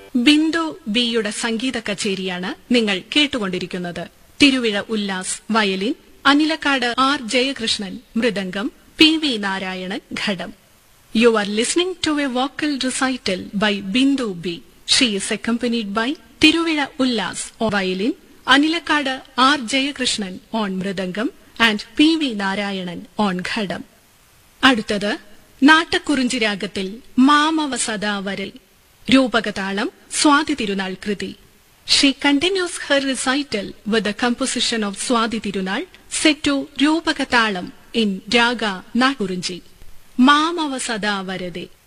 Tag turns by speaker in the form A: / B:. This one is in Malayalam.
A: ബിന്ദു ബിയുടെ സംഗീത കച്ചേരിയാണ് നിങ്ങൾ കേട്ടുകൊണ്ടിരിക്കുന്നത് Thiruvizha Ullas violin Anilakkad R Jayakrishnan mridangam P V Narayanan ghatam you are listening to a vocal recital by Bindu B she is accompanied by Thiruvizha Ullas on violin Anilakkad R Jayakrishnan on mridangam and P V Narayanan on ghatam അടുത്തത് നാട്ടക്കുറിഞ്ചി രാഗത്തിൽ മാമവ സദാവരൽ രൂപകതാളം സ്വാതി തിരുനാൾ കൃതി she continues her recital with the composition of Swathi Thirunal set to Rupakatalam in raga Nattakurinji മാമവ സദാവരതെ